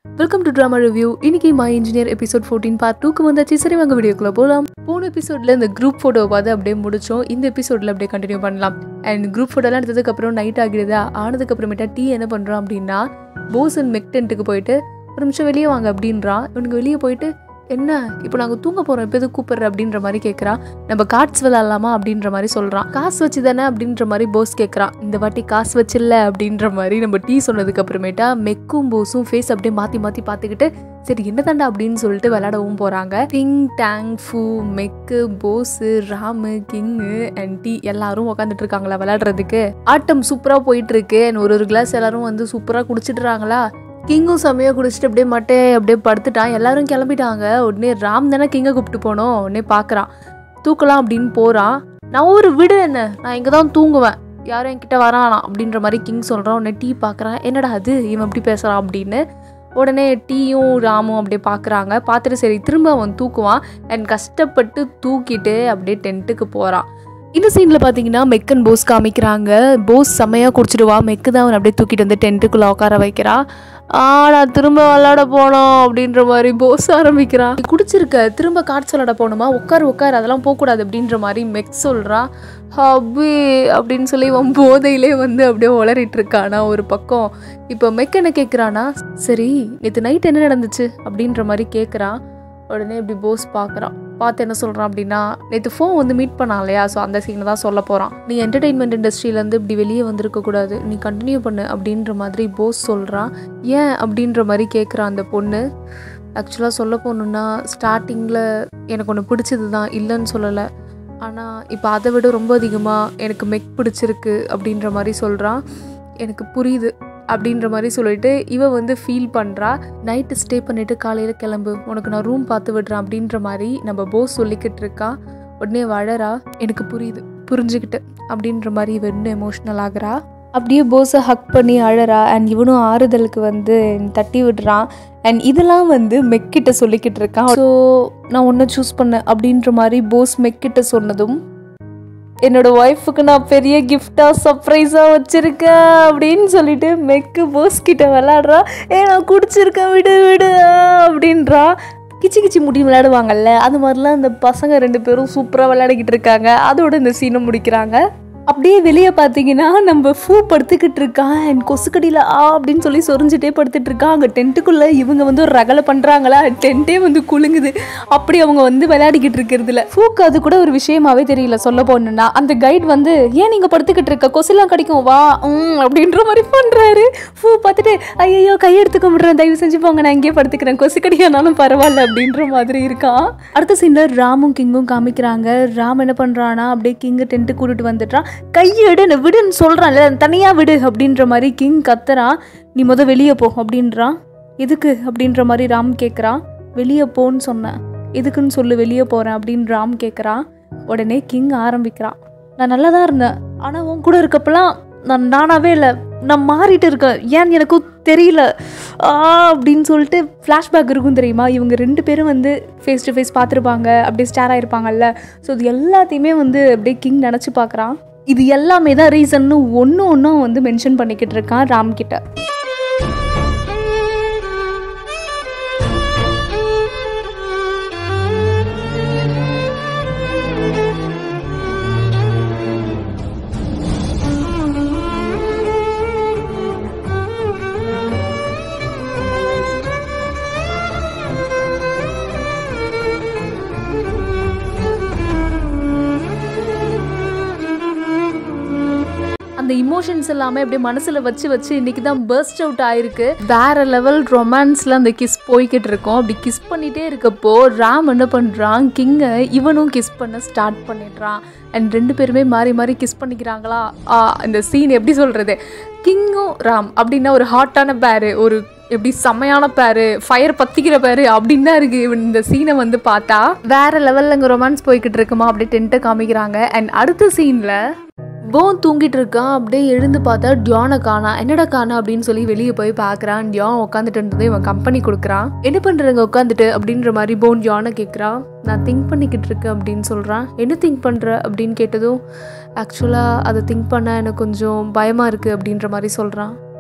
welcome to drama review இன்னைக்கு my engineer episode fourteen part டூக்கு வந்தாச்சு சரி வாங்க வீடியோக்குள்ள போகலாம் போன எபிசோட்ல இந்த குரூப் ஃபோட்டோவை பார்த்து அப்படியே முடிச்சோம் இந்த எபிசோட்ல அப்படியே கண்டினியூ பண்ணலாம் அண்ட் குரூப் ஃபோட்டோலாம் எடுத்ததுக்கு அப்புறம் நைட் ஆகிடுதா ஆனதுக்கு அப்புறமேட்டா டீ என்ன பண்றான் அப்படின்னா போஸ் அண்ட் மெக் டென்ட்டுக்கு போயிட்டு ஒரு நிமிஷம் வெளியே வாங்க அப்படின்றான் இவனுக்கு வெளியே போயிட்டு என்ன இப்போ நாங்கள் தூங்க போகிறோம் இப்போ எது கூப்பிடுற அப்படின்ற மாதிரி கேட்குறான் நம்ம கார்ட்ஸ் விளாட்லாமா அப்படின்ற மாதிரி சொல்கிறான் காசு வச்சு தானே அப்படின்ற மாதிரி போஸ் கேட்குறான் இந்த வாட்டி காசு வச்சில்ல அப்படின்ற மாதிரி நம்ம டீ சொன்னதுக்கு அப்புறமேட்டா மெக்கும் போஸும் ஃபேஸ் அப்படியே மாற்றி மாற்றி பார்த்துக்கிட்டு சரி என்ன தாண்டா அப்படின்னு சொல்லிட்டு விளையாடவும் போகிறாங்க டிங் டேங் ஃபூ மெக்கு போஸு ராமு கிங்கு அண்ட் டீ எல்லாரும் உட்காந்துட்டு இருக்காங்களா விளையாடுறதுக்கு ஆட்டம் சூப்பராக போயிட்டு இருக்கு and ஒரு ஒரு கிளாஸ் எல்லாரும் வந்து சூப்பராக குடிச்சிட்டுறாங்களா கிங்கும் செம்மையாக குடிச்சிட்டு அப்படியே மட்டே அப்படியே படுத்துட்டான் எல்லாரும் கிளம்பிட்டாங்க உடனே ராம் தானே கிங்கை கூப்பிட்டு போனோம் உடனே பார்க்குறான் தூக்கலாம் அப்படின்னு போகிறான் நான் ஒரு விடு என்ன நான் இங்கே தான் தூங்குவேன் யாரும் என்கிட்ட வரானா அப்படின்ற மாதிரி கிங் சொல்கிறான் உடனே டீ பார்க்குறான் என்னடா அது இவன் எப்படி பேசுகிறான் அப்படின்னு உடனே டீயும் ராமும் அப்படியே பார்க்குறாங்க பார்த்துட்டு சரி திரும்ப அவன் தூக்குவான் அண்ட் கஷ்டப்பட்டு தூக்கிட்டு அப்படியே டென்ட்டுக்கு போகிறான் இந்த சீனில் பார்த்தீங்கன்னா மெக்கன் போஸ் காமிக்கிறாங்க போஸ் செம்மையாக குடிச்சிடுவா மெக்கு தான் அவன் அப்படியே தூக்கிட்டு வந்து டென்ட்டுக்குள்ளே உட்கார வைக்கிறா ஆ நான் திரும்ப விளாட போனோம் அப்படின்ற மாதிரி போஸ் ஆரம்பிக்கிறான் "நீ குடிச்சிருக்க திரும்ப கார்ட்ஸ் விளாட போகணுமா உட்காரு உட்காரு அதெல்லாம் போகக்கூடாது அப்படின்ற மாதிரி மெக் சொல்கிறா ஹபி அப்படின்னு சொல்லி இவன் போதையிலே வந்து அப்படியே உளறிட்டு இருக்கானா ஒரு பக்கம் இப்போ மெக் என்ன கேட்குறானா சரி நேற்று நைட் என்ன நடந்துச்சு அப்படின்ற மாதிரி கேட்குறான் உடனே இப்படி போஸ் பார்க்குறான் பார்த்து என்ன சொல்கிறான் அப்படின்னா நேற்று ஃபோன் வந்து மீட் பண்ணான் இல்லையா ஸோ அந்த சீனை தான் சொல்ல போகிறான் நீ என்டர்டெயின்மெண்ட் இண்டஸ்ட்ரியிலேருந்து இப்படி வெளியே வந்திருக்க கூடாது நீ கண்டினியூ பண்ணு அப்படின்ற மாதிரி போஸ் சொல்கிறான் ஏன் அப்படின்ற மாதிரி கேட்குறான் அந்த பொண்ணு ஆக்சுவலாக சொல்ல போகணுன்னா ஸ்டார்டிங்கில் எனக்கு ஒன்று பிடிச்சது தான் இல்லைன்னு சொல்லலை ஆனால் இப்போ அதை விட ரொம்ப அதிகமாக எனக்கு மெக் பிடிச்சிருக்கு அப்படின்ற மாதிரி சொல்கிறான் எனக்கு புரியுது அப்படின்ற மாதிரி சொல்லிட்டு இவ வந்து ஃபீல் பண்ணுறா நைட்டு ஸ்டே பண்ணிவிட்டு காலையில் கிளம்பு உனக்கு நான் ரூம் பார்த்து விடுறேன் அப்படின்ற மாதிரி நம்ம போஸ் சொல்லிக்கிட்டு இருக்கா உடனே வளரா எனக்கு புரியுது புரிஞ்சுக்கிட்டு அப்படின்ற மாதிரி இவ இன்னும் எமோஷ்னல் ஆகுறா அப்படியே போஸை ஹக் பண்ணி அழறா அண்ட் இவனும் ஆறுதலுக்கு வந்து தட்டி விடுறான் அண்ட் இதெல்லாம் வந்து மெக்கிட்ட சொல்லிக்கிட்டு இருக்கான் ஸோ நான் ஒன்றை சூஸ் பண்ணேன் அப்படின்ற மாதிரி போஸ் மெக்கிட்ட சொன்னதும் என்னோட ஒய்ஃபுக்கு நான் பெரிய கிஃப்டாக சர்ப்ரைஸாக வச்சுருக்கேன் அப்படின்னு சொல்லிட்டு மெக்கு போஸ் கிட்ட விளாடுறா ஏ நான் குடிச்சிருக்கேன் விடு விடு அப்படின்றா கிச்சி கிச்சி முடி விளையாடுவாங்கல்ல அது மாதிரிலாம் இந்த பசங்க ரெண்டு பேரும் சூப்பராக விளையாடிக்கிட்டு இருக்காங்க அதோட இந்த சீனை முடிக்கிறாங்க அப்படியே வெளியே பார்த்தீங்கன்னா நம்ம ஃபூ படுத்துக்கிட்டு இருக்கான் அண்ட் கொசுக்கடியில் ஆ அப்படின்னு சொல்லி சொரிஞ்சிட்டே படுத்துட்டு இருக்கான் அங்கே டென்ட்டுக்குள்ளே இவங்க வந்து ஒரு ரகலை பண்ணுறாங்களா டென்ட்டே வந்து குலுங்குது அப்படி அவங்க வந்து விளையாடிக்கிட்டு இருக்கிறதுல ஃபூக்கு அது கூட ஒரு விஷயமாவே தெரியல சொல்ல போனோம்னா அந்த கைட் வந்து ஏன் நீங்கள் படுத்துக்கிட்டு இருக்க கொசுலாம் கிடைக்கும் வா ம் அப்படின்ற மாதிரி பண்ணுறாரு ஃபூ பார்த்துட்டு ஐயோ கையெடுத்துக்க முடிறேன் தயவு செஞ்சு போங்க நான் இங்கேயே படுத்துக்கிறேன் கொசுக்கடியானாலும் பரவாயில்ல அப்படின்ற மாதிரி இருக்கான் அடுத்த சீனில் ராமும் கிங்கும் காமிக்கிறாங்க ராம் என்ன பண்ணுறான்னா அப்படியே கிங்கை டென்ட்டு கூட்டிட்டு வந்துட்டான் கையெடு நான் விடுன்னு சொல்கிறான்ல தனியாக விடு அப்படின்ற மாதிரி கிங் கத்துறான் நீ முத வெளியே போ அப்படின்றான் எதுக்கு அப்படின்ற மாதிரி ராம் கேட்குறான் வெளியே போன்னு சொன்னேன் எதுக்குன்னு சொல்லு வெளியே போகிறேன் அப்படின்னு ராம் கேட்குறான் உடனே கிங் ஆரம்பிக்கிறான் நான் நல்லா தான் இருந்தேன் ஆனால் உன் கூட இருக்கப்பெல்லாம் நான் நானாவே இல்லை நான் மாறிட்டு இருக்கேன் ஏன்னு எனக்கும் தெரியல ஆ அப்படின்னு சொல்லிட்டு ஃப்ளாஷ்பேக் இருக்கும் தெரியுமா இவங்க ரெண்டு பேரும் வந்து ஃபேஸ் டு ஃபேஸ் பார்த்துருப்பாங்க அப்படியே ஸ்டார் ஆயிருப்பாங்கல்ல ஸோ இது எல்லாத்தையுமே வந்து அப்படியே கிங் நினச்சி பார்க்குறான் இது எல்லாமே தான் ரீசன்னு ஒன்று ஒன்றும் வந்து மென்ஷன் பண்ணிக்கிட்டு இருக்கான் ராம் கிட்ட அந்த இமோஷன்ஸ் எல்லாமே அப்படியே மனசுல வச்சு வச்சு இன்னைக்கு தான் பர்ஸ்ட் அவுட் ஆயிருக்கு வேற லெவல் ரொமான்ஸ்ல அந்த கிஸ் போய்கிட்டு இருக்கோம் அப்படி கிஸ் பண்ணிட்டே இருக்கப்போ ராம் என்ன பண்றான் கிங்கை இவனும் கிஸ் பண்ண ஸ்டார்ட் பண்ணிடுறான் அண்ட் ரெண்டு பேருமே மாறி மாறி கிஸ் பண்ணிக்கிறாங்களா ஆ, இந்த சீன் எப்படி சொல்றது கிங்கும் ராம் அப்படின்னா ஒரு ஹாட்டான பேரு ஒரு எப்படி செம்மையான பேரு ஃபயர் பத்திக்கிற பேரு அப்படின்னு தான் இருக்கு இவன் இந்த சீனை வந்து பார்த்தா வேற லெவல்ல இங்க ரொமான்ஸ் போய்கிட்டு இருக்குமா அப்படியே டென்ட்டை காமிக்கிறாங்க அண்ட் அடுத்த சீன்ல போன் தூங்கிட்டு இருக்கான் அப்படியே எழுந்து பார்த்தா டியானை காணா என்னடா காணா அப்படின்னு சொல்லி வெளியே போய் பார்க்கறான் டியான் உட்காந்துட்டு இருந்தது இவன் கம்பெனி கொடுக்குறான் என்ன பண்றங்க உட்காந்துட்டு அப்படின்ற மாதிரி போன் டியானை கேட்குறான் நான் திங்க் பண்ணிக்கிட்டு இருக்கேன் அப்படின்னு சொல்றான் என்ன திங்க் பண்ற அப்படின்னு கேட்டதும் ஆக்சுவலாக அதை திங்க் பண்ண எனக்கு கொஞ்சம் பயமா இருக்கு அப்படின்ற மாதிரி சொல்றான்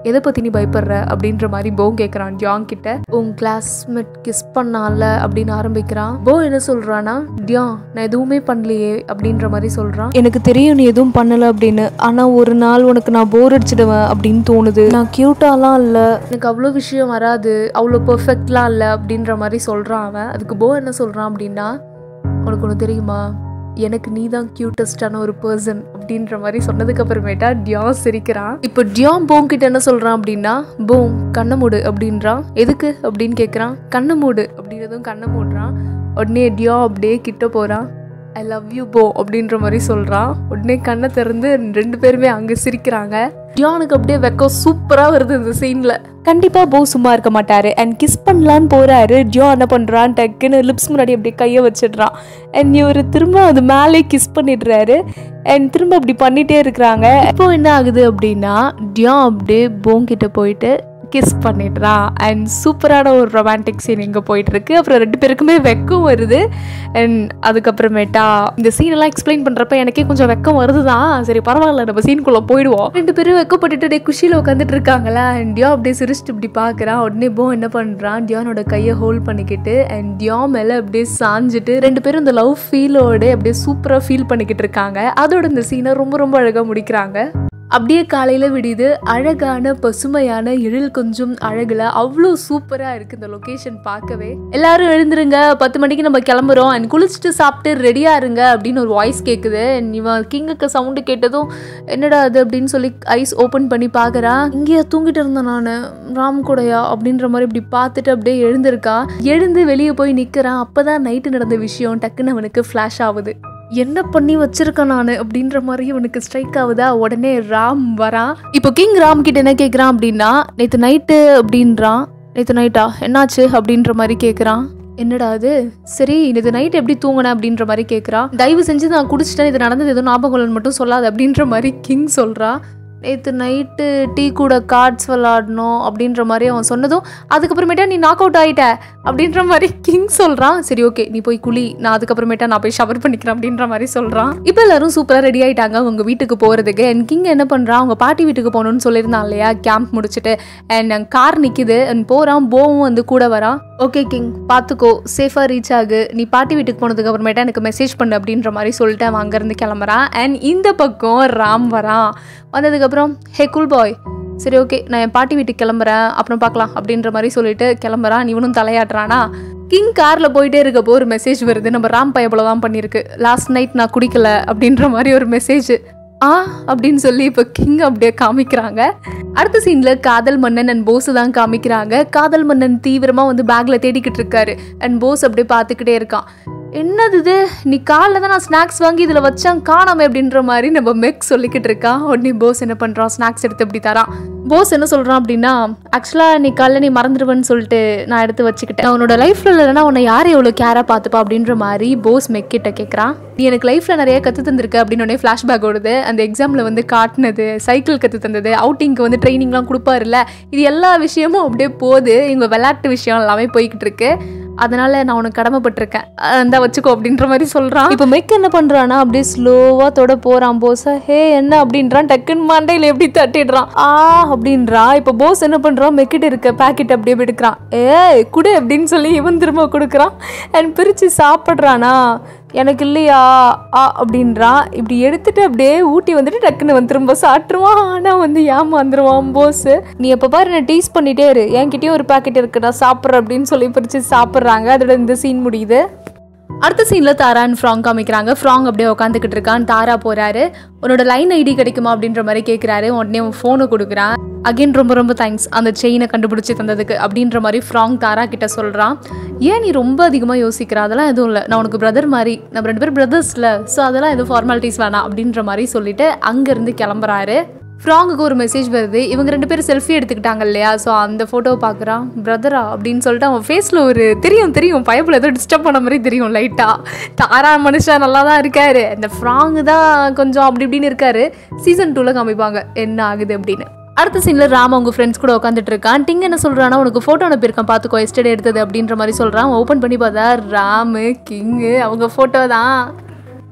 எதை பற்றி நீ பயப்படுற அப்படின்ற மாதிரி போ கேட்குறான் டியாங் கிட்ட உன் கிளாஸ்மேட் கிஸ் பண்ணால அப்படின்னு ஆரம்பிக்கிறான் போ என்ன சொல்கிறான்னா டியா நான் எதுவுமே பண்ணலையே அப்படின்ற மாதிரி சொல்கிறான் எனக்கு தெரியும் நீ எதுவும் பண்ணலை அப்படின்னு ஆனால் ஒரு நாள் உனக்கு நான் போர் அடிச்சிடுவேன் அப்படின்னு தோணுது நான் க்யூட்டாலாம் இல்லை எனக்கு அவ்வளோ விஷயம் வராது அவ்வளோ பெர்ஃபெக்ட்லாம் இல்லை அப்படின்ற மாதிரி சொல்கிறான் அவன் அதுக்கு போ என்ன சொல்கிறான் அப்படின்னா உனக்கு ஒன்று தெரியுமா எனக்கு நீ தான் க்யூட்டஸ்டான ஒரு பர்சன் அப்படின்ற மாதிரி சொன்னதுக்கு அப்புறமேட்டா டியான் சிரிக்கிறான் இப்போ டியான் போங் கிட்ட என்ன சொல்றான் அப்படின்னா போங் கண்ணை மூடு அப்படின்றான் எதுக்கு அப்படின்னு கேட்குறான் கண்ணை மூடு அப்படின்றதும் கண்ணை மூடுறான் உடனே டியா அப்படியே கிட்ட போறான் ஐ லவ் யூ போ அப்படின்ற மாதிரி சொல்றான் உடனே கண்ணை திறந்து ரெண்டு பேருமே அங்கே சிரிக்கிறாங்க டியானுக்கு அப்படியே வெக்கம் சூப்பராக வருது இந்த சீனில் கண்டிப்பாக போ சும்மா இருக்க மாட்டாரு அண்ட் கிஸ் பண்ணலான்னு போறாரு ஜியோ என்ன பண்ணுறான் டக்குன்னு லிப்ஸ் முன்னாடி அப்படியே கையை வச்சிடுறான் அண்ட் இவர் திரும்ப அது மேலே கிஸ் பண்ணிடுறாரு அண்ட் திரும்ப அப்படி பண்ணிட்டே இருக்கிறாங்க இப்போ என்ன ஆகுது அப்படின்னா டியோ அப்படியே போங்கிட்ட போயிட்டு கிஸ் பண்ணிடுறான் அண்ட் சூப்பரான ஒரு ரொமான்டிக் சீன் இங்கே போயிட்டு இருக்கு அப்புறம் ரெண்டு பேருக்குமே வெக்கம் வருது அண்ட் அதுக்கப்புறமேட்டா இந்த சீன் எல்லாம் எக்ஸ்பிளைன் பண்ணுறப்ப எனக்கே கொஞ்சம் வெக்கம் வருது தான் சரி பரவாயில்ல நம்ம சீனுக்குள்ளே போயிடுவோம் ரெண்டு பேரும் வெக்கப்பட்டுட்டு டே குஷியில் உட்காந்துட்டு இருக்காங்களா அண்ட் டியோ அப்படியே சிரிச்சிட்டு இப்படி பார்க்குறான் உடனே போ என்ன பண்ணுறான் டியானோட கையை ஹோல்ட் பண்ணிக்கிட்டு அண்ட் டியோ மேலே அப்படியே சாஞ்சிட்டு ரெண்டு பேரும் இந்த லவ் ஃபீலோட அப்படியே சூப்பராக ஃபீல் பண்ணிக்கிட்டு இருக்காங்க அதோட இந்த சீனை ரொம்ப ரொம்ப அழகாக முடிக்கிறாங்க அப்படியே காலையில் விடியுது அழகான பசுமையான எழில் கொஞ்சம் அழகுல அவ்வளோ சூப்பராக இருக்குது இந்த லொக்கேஷன் பார்க்கவே எல்லாரும் எழுந்துருங்க பத்து மணிக்கு நம்ம கிளம்புறோம் அண்ட் குளிச்சுட்டு சாப்பிட்டு ரெடியாக இருங்க அப்படின்னு ஒரு வாய்ஸ் கேட்குது And இவன் கிங்குக்கு சவுண்டு கேட்டதும் என்னடா அது அப்படின்னு சொல்லி ஐஸ் ஓப்பன் பண்ணி பார்க்குறான் இங்கேயா தூங்கிட்டு இருந்தேன் நான் ராம் கூடயா அப்படின்ற மாதிரி இப்படி பார்த்துட்டு அப்படியே எழுந்திருக்கான் எழுந்து வெளியே போய் நிற்கிறான் அப்போ தான் நைட்டு நடந்த விஷயம் டக்குன்னு அவனுக்கு ஃப்ளாஷ் ஆகுது என்ன பண்ணி வச்சிருக்கேன் நான் அப்படின்ற மாதிரி இவனுக்கு ஸ்ட்ரைக் ஆகுதா உடனே ராம் வரான் இப்போ கிங் ராம் கிட்ட என்ன கேட்குறான் அப்படின்னா நேற்று நைட்டு அப்படின்றான் நேற்று நைட்டா என்னாச்சு அப்படின்ற மாதிரி கேட்குறான் என்னடா அது சரி நேற்று நைட் எப்படி தூங்கின அப்படின்ற மாதிரி கேட்குறான் தயவு செஞ்சு நான் குடிச்சிட்டேன் இது நடந்தது எதுவும் ஞாபகம் இல்லைன்னு மட்டும் சொல்லாது அப்படின்ற மாதிரி கிங் சொல்கிறா நேற்று நைட்டு டீ கூட கார்ட்ஸ் விளாடணும் அப்படின்ற மாதிரி அவன் சொன்னதும் அதுக்கப்புறமேட்டா நீ நாக் அவுட் ஆகிட்ட அப்படின்ற மாதிரி கிங் சொல்கிறான் சரி ஓகே நீ போய் குளி நான் அதுக்கப்புறமேட்டா நான் போய் ஷவர் பண்ணிக்கிறேன் அப்படின்ற மாதிரி சொல்கிறான் இப்போ எல்லாரும் சூப்பராக ரெடி ஆகிட்டாங்க அவங்க வீட்டுக்கு போகிறதுக்கு அண்ட் கிங் என்ன பண்ணுறான் அவங்க பாட்டி வீட்டுக்கு போகணும்னு சொல்லியிருந்தான் இல்லையா கேம்ப் முடிச்சுட்டு அண்ட் கார் நிற்கிது அண்ட் போகிறான் போவும் வந்து கூட வரான் ஓகே கிங் பார்த்துக்கோ சேஃபாக ரீச் ஆகு நீ பாட்டி வீட்டுக்கு போனதுக்கு அப்புறமேட்டா எனக்கு மெசேஜ் பண்ணு அப்படின்ற மாதிரி சொல்லிட்டு அவன் அங்கேருந்து கிளம்புறான் அண்ட் இந்த பக்கம் ராம் வரான் வந்ததுக்கப்புறம் ஹே குல் பாய் சரி ஓகே நான் என் பாட்டி வீட்டுக்கு கிளம்புறேன் அப்புறம் பார்க்கலாம் அப்படின்ற மாதிரி சொல்லிட்டு கிளம்புறான் இவனும் தலையாட்டுறானா கிங் காரில் போயிட்டே இருக்கப்போ ஒரு மெசேஜ் வருது நம்ம ராம் பயபல தான் பண்ணியிருக்கு லாஸ்ட் நைட் நான் குடிக்கல அப்படின்ற மாதிரி ஒரு மெசேஜ் ஆ அப்படின்னு சொல்லி இப்போ கிங் அப்படியே காமிக்கிறாங்க அடுத்த சீனில் காதல் மன்னன் அண்ட் போஸ் தான் காமிக்கிறாங்க காதல் மன்னன் தீவிரமாக வந்து பேக்கில் தேடிக்கிட்டு இருக்காரு அண்ட் போஸ் அப்படியே பார்த்துக்கிட்டே இருக்கான் என்னது இது நீ காலைல தான் நான் ஸ்நாக்ஸ் வாங்கி இதில் வச்சான் காணாம அப்படின்ற மாதிரி நம்ம மெக் சொல்லிக்கிட்டு இருக்கான் உடனே போஸ் என்ன பண்ணுறான் ஸ்நாக்ஸ் எடுத்து இப்படி தரான் போஸ் என்ன சொல்கிறான் அப்படின்னா ஆக்சுவலாக நீ காலைல நீ மறந்துடுவேன்னு சொல்லிட்டு நான் எடுத்து வச்சுக்கிட்டேன் நான் உன்னோட லைஃப்பில் இல்லைன்னா உன்னை யார் எவ்வளோ கேராக பார்த்துப்பா அப்படின்ற மாதிரி போஸ் மெக் கிட்ட கேட்குறான் நீ எனக்கு லைஃப்பில் நிறைய கற்று தந்திருக்க அப்படின்னு உடனே ஃப்ளாஷ்பேக் ஓடுது அந்த எக்ஸாமில் வந்து காட்டினது சைக்கிள் கற்று தந்தது அவுட்டிங்க்கு வந்து ட்ரைனிங்லாம் கொடுப்பாருல்ல இது எல்லா விஷயமும் அப்படியே போகுது இவங்க விளையாட்டு விஷயம் எல்லாமே போய்கிட்டு இருக்கு அதனால நான் உனக்கு கடமைப்பட்டிருக்கேன் அந்த வச்சுக்கோ அப்படின்ற மாதிரி சொல்றான் இப்போ மெக் என்ன பண்றானா அப்படியே ஸ்லோவா தொட போறான் போஸ ஹே என்ன அப்படின்றான் டக்குன்னு மண்டையில எப்படி தட்டிடுறான் ஆ அப்படின்றான் இப்போ போஸ் என்ன பண்றான் மெக்கிட்ட இருக்க பாக்கெட் அப்படியே எடுக்கிறான் ஏய் குடு அப்படின்னு சொல்லி இவன் திரும்ப கொடுக்குறான் அண்ட் பிரிச்சு சாப்பிட்றானா எனக்கு இல்லையா ஆ அப்படின்றான் இப்படி எடுத்துட்டு அப்படியே ஊட்டி வந்துட்டு டக்குன்னு வந்து திரும்ப சாப்பிட்ருவான் ஆனால் வந்து ஏமாந்துருவான் போஸ் நீ எப்போ பாரு நான் டீஸ் பண்ணிட்டே இரு என்கிட்டயும் ஒரு பாக்கெட் இருக்குடா சாப்பிட்ற அப்படின்னு சொல்லி பிரித்து சாப்பிட்றாங்க அதோட இந்த சீன் முடியுது அடுத்த சீனில் தாரா அண்ட் ஃப்ராங் காமிக்கிறாங்க ஃப்ராங் அப்படியே உட்காந்துக்கிட்டு இருக்கான் தாரா போகிறாரு உன்னோட லைன் ஐடி கிடைக்குமா அப்படின்ற மாதிரி கேட்குறாரு உடனே அவன் ஃபோனை கொடுக்குறான் அகைன் ரொம்ப ரொம்ப தேங்க்ஸ் அந்த செயினை கண்டுபிடிச்சி தந்ததுக்கு அப்படின்ற மாதிரி ஃப்ராங் தாரா கிட்ட சொல்கிறான் ஏன் நீ ரொம்ப அதிகமாக யோசிக்கிற அதெல்லாம் எதுவும் இல்லை நான் உனக்கு பிரதர் மாதிரி நம்ம ரெண்டு பேரும் பிரதர்ஸில் ஸோ அதெல்லாம் எதுவும் ஃபார்மாலிட்டிஸ் வேணாம் அப்படின்ற மாதிரி சொல்லிட்டு அங்கேருந்து கிளம்புறாரு ஃப்ராங்குக்கு ஒரு மெசேஜ் வருது இவங்க ரெண்டு பேரும் செல்ஃபி எடுத்துக்கிட்டாங்க இல்லையா ஸோ அந்த ஃபோட்டோவை பார்க்குறான் பிரதரா அப்படின்னு சொல்லிட்டு அவன் ஃபேஸில் ஒரு தெரியும் தெரியும் பயப்பில் ஏதோ டிஸ்டர்ப் பண்ண மாதிரி தெரியும் லைட்டாக தாரா மனுஷன் நல்லா தான் இருக்காரு இந்த ஃப்ராங்கு தான் கொஞ்சம் அப்படி இப்படின்னு இருக்காரு சீசன் டூவில் காமிப்பாங்க என்ன ஆகுது அப்படின்னு அடுத்த சீனில் ராம் அவங்க ஃப்ரெண்ட்ஸ் கூட உட்காந்துட்டு இருக்கான் டிங் என்ன சொல்கிறான்னா உனக்கு ஃபோட்டோ அனுப்பியிருக்கான் பார்த்துக்கோ எஸ்டே எடுத்தது அப்படின்ற மாதிரி சொல்கிறான் ஓப்பன் பண்ணி பார்த்தா ராமு கிங்கு அவங்க ஃபோட்டோ தான்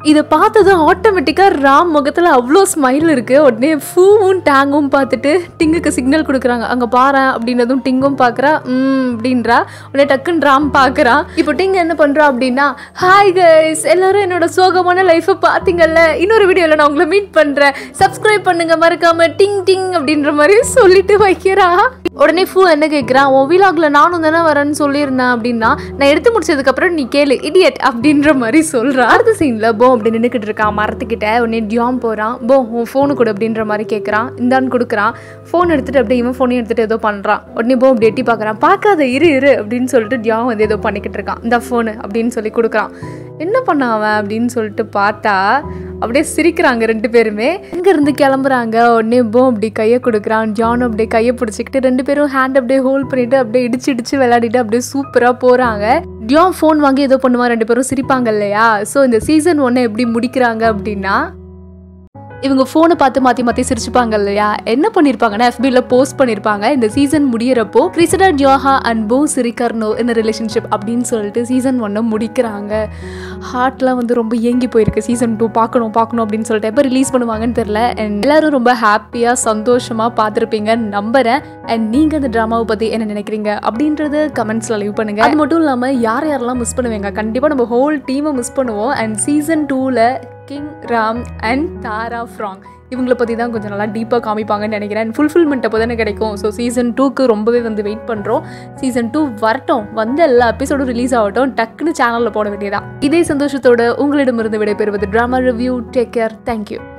இதை பார்த்ததும் ஆட்டோமேட்டிக்காக ராம் முகத்தில் அவ்வளோ ஸ்மைல் இருக்குது உடனே ஃபூவும் டேங்கும் பார்த்துட்டு டிங்குக்கு சிக்னல் கொடுக்குறாங்க அங்கே பாரேன் அப்படின்னதும் டிங்கும் பார்க்குறா ம் அப்படின்றா உடனே டக்குன்னு ராம் பார்க்குறான் இப்போ டிங் என்ன பண்ணுறா அப்படின்னா ஹாய் கைஸ் எல்லாரும் என்னோட சோகமான லைஃப்பை பார்த்தீங்கல்ல இன்னொரு வீடியோவில் நான் உங்களை மீட் பண்ணுறேன் சப்ஸ்கிரைப் பண்ணுங்க மறக்காம டிங் டிங் அப்படின்ற மாதிரி சொல்லிட்டு வைக்கிறா உடனே ஃபூ என்ன கேட்குறான் உன் வீலாகில் நானும் தானே வரேன்னு சொல்லியிருந்தேன் அப்படின்னா நான் எடுத்து முடிச்சதுக்கப்புறம் நீ கேளு இடியட் அப்படின்ற மாதிரி சொல்கிறான் அடுத்த சீனில் போ அப்படி நின்றுக்கிட்டு இருக்கான் மரத்துக்கிட்ட உடனே டியாம் போகிறான் போ உன் ஃபோனு கொடு அப்படின்ற மாதிரி கேட்குறான் இந்தான்னு கொடுக்குறான் ஃபோன் எடுத்துகிட்டு அப்படியே இவன் ஃபோனையும் எடுத்துகிட்டு ஏதோ பண்ணுறான் உடனே போ அப்படி எட்டி பார்க்குறான் பார்க்காத இரு இரு அப்படின்னு சொல்லிட்டு டியாம் வந்து ஏதோ பண்ணிக்கிட்டு இருக்கான் இந்த ஃபோனு அப்படின்னு சொல்லி கொடுக்குறான் என்ன பண்ண அவன் அப்படின்னு சொல்லிட்டு பார்த்தா அப்படியே சிரிக்கிறாங்க ரெண்டு பேருமே இருந்து கிளம்புறாங்க உடனே போ அப்படி கையை கொடுக்குறான் ஜான் அப்படியே கையை பிடிச்சிக்கிட்டு ரெண்டு பேரும் ஹேண்ட் அப்படியே ஹோல்ட் பண்ணிட்டு அப்படியே இடிச்சு இடிச்சு விளையாடிட்டு அப்படியே சூப்பராக போகிறாங்க ஜான் ஃபோன் வாங்கி ஏதோ பண்ணுவா ரெண்டு பேரும் சிரிப்பாங்க இல்லையா ஸோ இந்த சீசன் ஒன்று எப்படி முடிக்கிறாங்க அப்படின்னா இவங்க ஃபோனை பார்த்து மாற்றி மாற்றி சிரிச்சுப்பாங்க இல்லையா என்ன பண்ணியிருப்பாங்கன்னா எஃபியில் போஸ்ட் பண்ணியிருப்பாங்க இந்த சீசன் முடியிறப்போ கிறிசடா ஜோஹா அண்ட் போ சிரிகர்னோ இந்த ரிலேஷன்ஷிப் அப்படின்னு சொல்லிட்டு சீசன் ஒன்னை முடிக்கிறாங்க ஹார்ட்லாம் வந்து ரொம்ப ஏங்கி போயிருக்கு சீசன் டூ பார்க்கணும் பார்க்கணும் அப்படின்னு சொல்லிட்டு எப்போ ரிலீஸ் பண்ணுவாங்கன்னு தெரில அண்ட் எல்லாரும் ரொம்ப ஹாப்பியாக சந்தோஷமாக பார்த்துருப்பீங்கன்னு நம்புகிறேன் அண்ட் நீங்கள் அந்த ட்ராமாவை பற்றி என்ன நினைக்கிறீங்க அப்படின்றது கமெண்ட்ஸில் லீவ் பண்ணுங்கள் அது மட்டும் இல்லாமல் யார் யாரெல்லாம் மிஸ் பண்ணுவீங்க கண்டிப்பாக நம்ம ஹோல் டீமை மிஸ் பண்ணுவோம் அண்ட் சீசன் டூவில் King Ram and Tara Frank இவங்களை பற்றி தான் கொஞ்சம் நல்லா டீப்பாக காமிப்பாங்கன்னு நினைக்கிறேன் ஃபுல்ஃபில்மெண்ட் அப்போ தானே கிடைக்கும் ஸோ சீசன் டூக்கு ரொம்பவே வந்து வெயிட் பண்ணுறோம் சீசன் டூ வரட்டும் வந்த எல்லா எபிசோடும் ரிலீஸ் ஆகட்டும் டக்குன்னு சேனலில் போட வேண்டியதான் இதே சந்தோஷத்தோட உங்களிடமிருந்து விடைபெறுவது drama review take care thank you